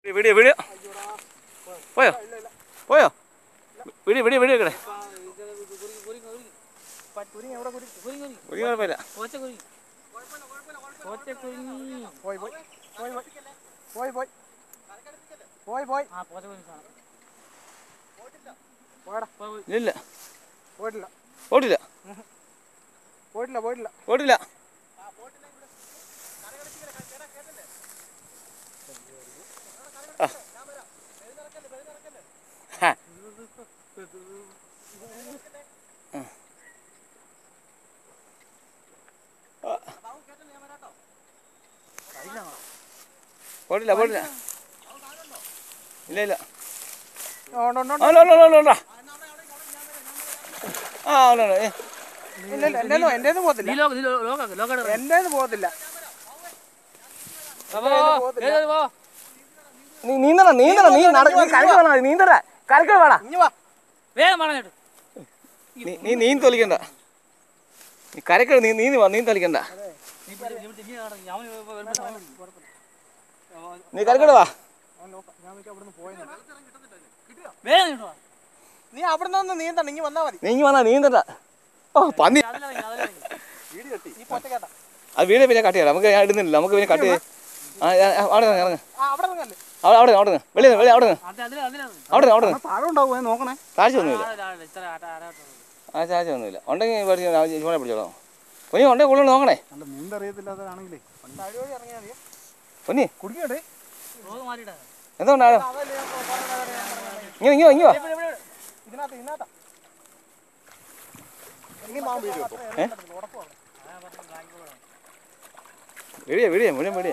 Video video പോയോ പോയോ video video video ഇവിടെ ഒരു കുഴപ്പമില്ല പോയി പോയി പോയി പോയി പോയി പോയി പോയി പോയി പോയടാ ഇല്ല പോയിട്ടില്ല പോട്ടില്ല പോയിട്ടില്ല പോയിട്ടില്ല പോട്ടില്ല ആ. ഹാ. ആ. ആ. പോട്ടില്ല പോട്ടില്ല ഇല്ല ഇല്ല ആ, ഉണ്ട് ഉണ്ട് ഉണ്ട്. ആ ഉണ്ട് ഉണ്ട് ഉണ്ട് ഉണ്ട് ആ ഉണ്ട് ഉണ്ട് ഏ. ഇല്ല ഇല്ല എന്റേന്ന് എന്റേന്ന് പോകത്തില്ല എന്റേന്ന് പോകത്തില്ല നീ നീന്തണം നീന്തണം നീ നട നീ കരക്ക് വേണം നീന്തറ കരക്ക് വേണ ഇനി വാ നീ നീ നീന്തി തൊലിക്കണ്ട നീ കരക്ക് നീ നീന്തി വാ നീന്തി തൊലിക്കണ്ട നീ കരക്കട വാ ആ, നോക്കാം. ഞാൻ നോക്കി അവിടുന്ന് പോയെന്ന് നീ അവിടെ നിന്ന് നീന്തണം ഇനി വന്നാ മതി നീ ഇങ്ങ് വന്നാ നീന്തണ്ട ഓ പന്നി ഈ പോറ്റ കേട്ടാ അത് വീട് പിന്നെ കട്ട് ചെയ്യാം നമുക്ക് ഞാൻ ഇടുന്നില്ല നമുക്ക് പിന്നെ കട്ട് ചെയ്യാം ആ ആ, ആ, അവിടെ നിന്ന് ഇറങ്ങ് ആ അവിടെ നിന്നല്ലേ അവിടെ അവിടെ അവിടെ നിന്ന് വെളി വെളി അവിടെ നിന്ന് അവിടെ നിന്ന് അവിടെ നിന്ന് താഴെ ഉണ്ടാവുമേ നോക്കണേ താഴ്ച ഒന്നുമില്ല ആ താഴ്ച ഒന്നുമില്ല ഉണ്ടെങ്കിൽ പഠിച്ചു ഫോണെ പിടിച്ചോളാം പൊന്നി ഉണ്ടെങ്കിൽ കൂടുതൽ നോക്കണേ നല്ല നീന്തറിയത്തില്ലാത്തതാണെങ്കിലേ താഴെ വഴി ഇറങ്ങിയാൽ മതി പൊന്നി കുടിക്കണ്ടേ എന്തുകൊണ്ടാണ് അതല്ലേ ഞാൻ പറഞ്ഞത്. ഇങ്ങനെ ഇങ്ങനെ ഇങ്ങനെ ഇവിടെ, ഇവിടെ, ഇവിടെ. ഇതിനകത്ത് ഇതിനകത്താ ഇനി മാൻ വീഡിയോ ഏ? വെടിയാ വെടിയാ മുഴുവൻ വെടിയാ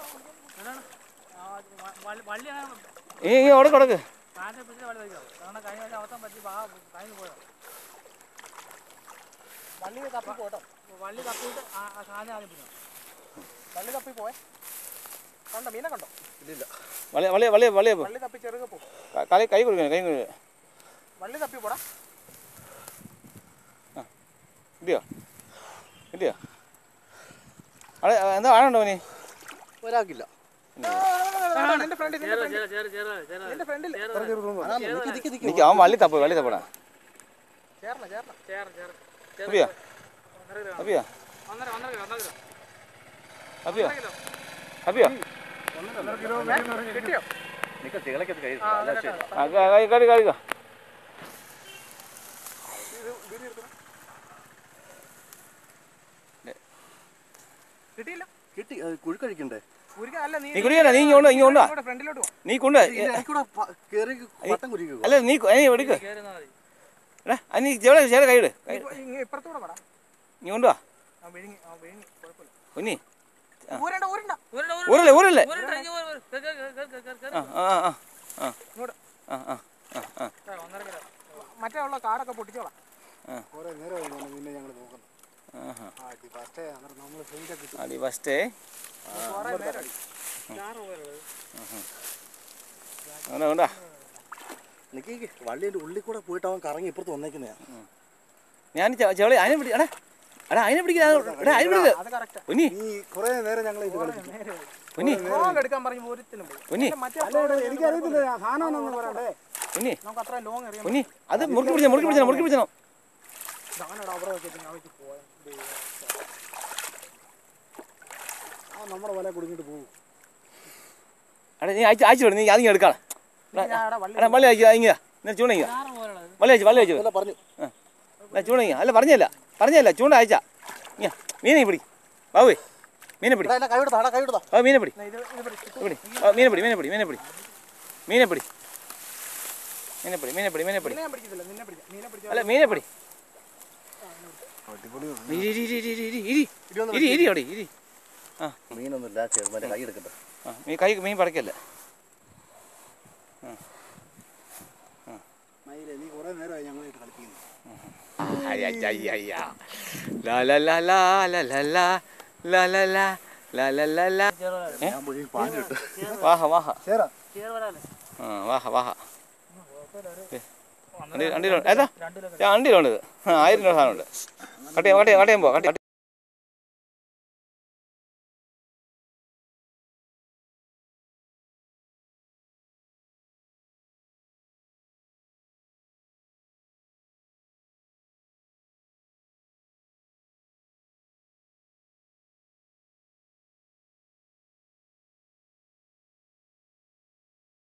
ഈ ഈ അവിടെ കൊടുക്ക് വള്ളി തപ്പി പോട്ടോ വള്ളി തപ്പിയിട്ട് സാധനം വള്ളി തപ്പി പോയെ കണ്ടോ മീനെ കണ്ടോ വളി വളി വളി വളി വള്ളി തപ്പി ചെറുക പോ കളി കൈ കൊടുക്കണം കൈ കൊടുക്കുക വള്ളി തപ്പി പോടാ കിട്ടിയോ കിട്ടിയോ അവിടെ എന്താ ആണുണ്ടോ നീ ഒരാക്കില്ല എന്റെ ഫ്രണ്ടിൽ എന്റെ ഫ്രണ്ടിൽ എനിക്ക് അവൻ വള്ളി തപ്പ് വള്ളി തപ്പടാ ചേർന്ന ചേർന്ന തപ്പിയോ തപ്പിയോ തപ്പിയോ തപ്പിയോ കിട്ടിയോ ആ കൈ കടി കടിക്കോ കിട്ടിയില്ല കിട്ടി അത് കുഴുക്കഴിക്കണ്ടേ കുരുക്ക അല്ല നീ നീ കുടിക്കണ്ട നീ ഇങ്ങോട്ട് ഇങ്ങ് കൊണ്ടുവാ ഇങ്ങോട്ട് ഫ്രണ്ടിലോട്ട് പോ നീ കൊണ്ട് എനിക്കൂടെ കേറി വട്ടം കുരിക്കുക അല്ല നീ നീ എടുക്ക് എടാ അത് നീ ചെവിടെ ചേരെ കൈ ഇട് കൈ ഇപ്പൊ ഇങ്ങ് ഇപ്പുറത്തൂടെ പടാ നീ കൊണ്ടുവാ ആ വിഴുങ്ങി ആ വിഴുങ്ങി കുഴപ്പമില്ല പൊന്നി ഊരണ്ട ഊരണ്ട ഊരല്ലേ ഊരല്ലേ ആ ആ ആ ആ ഇങ്ങോട്ട് ആ ആ ആ ആ മറ്റേ ഉള്ള കാടൊക്കെ പൊട്ടിച്ചോളാം കുറെ നേരമായി മോനെ നിന്നെ ഞങ്ങൾ നോക്കുന്നു ആഹാ. ആ ഇത് ഫസ്റ്റേ അന്നേരം നമ്മൾ ഫ്രണ്ട് കിട്ടും അടി ഫസ്റ്റേ കുറെ നേരം അങ്ങനെ കൊണ്ടാ നിക്ക് വള്ളിയുടെ ഉള്ളിൽ കൂടെ പോയിട്ട് അവൻ കറങ്ങി ഇപ്പുറത്ത് വന്നേക്കുന്നയാ ഞാൻ ചെവളി അതിനെ പിടി എടാ എടാ അതിനെ പിടിക്കില്ല എടാ അതിനെ പിടിക്കില്ല അത് കറക്റ്റ് പൊന്നി ഈ കുറെ നേരം ഞങ്ങൾ ഇത് കളിപ്പിക്കും പൊന്നി ലോങ് എടുക്കാൻ പറയുമ്പോൾ ഒരുത്തിനും പോയി പൊന്നി പിന്നെ മറ്റേ എനിക്കറിയത്തില്ല സാധനം എന്നൊന്നും പറയണ്ടേ പൊന്നി നമുക്ക് അത്ര ലോങ് അറിയാം പൊന്നി അത് മുറുക്കി പിടിച്ചോ മുറുക്കി പിടിച്ചോ മുറുക്കി പിടിച്ചോ ഞാനോട് അവിടെ വെച്ചിട്ട് ഞാൻ വെച്ച് പോയത് ആ നമ്മുടെ വല കുടുങ്ങിട്ട് പോകും എടാ നീ അയച്ചു അയച്ചു വിടും നീ അതിങ്ങ് എടുക്കണം ഞാൻ അവിടെ വള്ളി എടാ വള്ളി അയച്ചു ഇങ്ങനെ എന്നാ ചൂണ്ട ഇങ്ങനെ വള്ളി അയച്ചു വള്ളി അയച്ചു അല്ല പറഞ്ഞു എന്നാ ചൂണ്ട ഇങ്ങനെ അല്ല പറഞ്ഞല്ല പറഞ്ഞല്ല ചൂണ്ട അയച്ചാ ഇങ്ങനെ മീനെ പിടി ബാബുവേ മീനെ പിടി എടാ കൈവിടുത്താ എടാ കൈവിടുത്താ ആ മീനെ പിടി ഇത് ഇത് പിടി. പിടി ആ മീനെ പിടി മീനെ പിടി മീനെ പിടി മീനെ പിടി മീനെ പിടി മീനെ പിടി മീനെ പിടി നിന്നെ ഞാൻ പിടിക്കത്തില്ല നിന്നെ പിടിക്കാം നിന്നെ പിടിച്ചാൽ അല്ല മീനെ പിടി അടിപൊളി ഇരി ഇരി ഇരി ഇരി ഇരി ഇരി ഇരി ഇരി അവിടെ ഇരി ആ മീനൊന്നും ഇല്ല ചേർന്ന് കൈ എടുക്കട്ടെ ആ മീൻ കൈ മീൻ പടക്കല്ല മയിലേ നീ കുറെ നേരമായി ഞങ്ങളായിട്ട് കളിപ്പിക്കുന്നു ലാ ലാ ലാ ലാ ലാ ലാ ലാ ലാ ലാ ലാ ലാ ലാ ലാ ലാ ഏ? ഞാൻ പോയി പാഞ്ഞിട്ട് വാഹ വാഹ ചേരാ ആ വാഹ വാഹ വണ്ടി വണ്ടിയിലുണ്ട് ഏതാ ഞാൻ വണ്ടിയിലുണ്ട് ഇത് ആ ആയിരം രൂപ സാധനമുണ്ട് കട്ട് ചെയ്യാം കട്ട് ചെയ്യാം കട്ട് ചെയ്യാൻ പോ കട്ട്